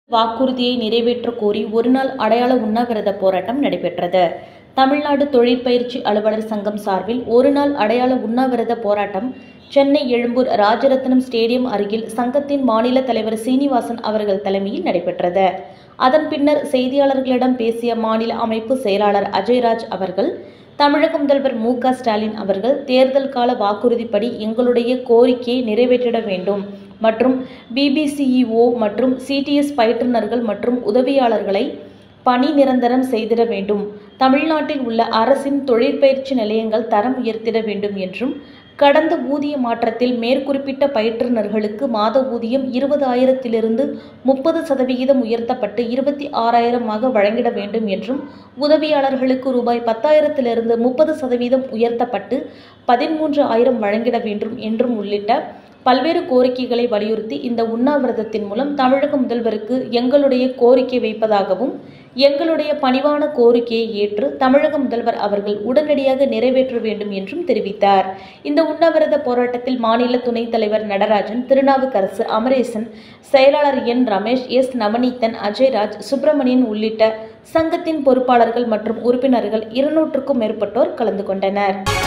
வாக்குறுதியை நிறைவேற்ற கோரி ஒருநாள் அடையாள உண்ணாவிரத போராட்டம் நடைபெற்றது தமிழ்நாடு தொழிற்பயிற்சி அலுவலர் சங்கம் சார்பில் ஒருநாள் அடையாள உண்ணாவிரத போராட்டம் சென்னை எழும்பூர் ராஜரத்னம் ஸ்டேடியம் அருகில் சங்கத்தின் மாநில தலைவர் சீனிவாசன் அவர்கள் தலைமையில் நடைபெற்றது அதன் பின்னர் செய்தியாளர்களிடம் பேசிய மாநில அமைப்பு செயலாளர் அஜய்ராஜ் அவர்கள் தமிழக முதல்வர் மு க ஸ்டாலின் அவர்கள் தேர்தல் கால வாக்குறுதிப்படி எங்களுடைய கோரிக்கையை நிறைவேற்றிட வேண்டும் மற்றும் பிபிசிஇஓ மற்றும் சிடிஎஸ் பயிற்றுனர்கள் மற்றும் உதவியாளர்களை பணி நிரந்தரம் செய்திட வேண்டும் தமிழ்நாட்டில் உள்ள அரசின் தொழிற்பயிற்சி நிலையங்கள் தரம் உயர்த்திட வேண்டும் என்றும் கடந்த ஊதிய மாற்றத்தில் மேற்குறிப்பிட்ட பயிற்றுனர்களுக்கு மாத ஊதியம் இருபது ஆயிரத்திலிருந்து முப்பது சதவிகிதம் உயர்த்தப்பட்டு இருபத்தி ஆறாயிரமாக வழங்கிட வேண்டும் என்றும் உதவியாளர்களுக்கு ரூபாய் பத்தாயிரத்திலிருந்து முப்பது சதவீதம் உயர்த்தப்பட்டு பதிமூன்று ஆயிரம் வழங்கிட வேண்டும் என்றும் உள்ளிட்ட பல்வேறு கோரிக்கைகளை வலியுறுத்தி இந்த உண்ணாவிரதத்தின் மூலம் தமிழக முதல்வருக்கு எங்களுடைய கோரிக்கை வைப்பதாகவும் எங்களுடைய பணிவான கோரிக்கையை ஏற்று தமிழக முதல்வர் அவர்கள் உடனடியாக நிறைவேற்ற வேண்டும் என்றும் தெரிவித்தார் இந்த உண்ணாவிரத போராட்டத்தில் மாநில துணைத் தலைவர் நடராஜன் திருநாவுக்கரசு அமரேசன் செயலாளர் என் ரமேஷ் எஸ் நவநீதன் அஜய்ராஜ் சுப்பிரமணியன் உள்ளிட்ட சங்கத்தின் பொறுப்பாளர்கள் மற்றும் உறுப்பினர்கள் இருநூற்றுக்கும் மேற்பட்டோர் கலந்து கொண்டனர்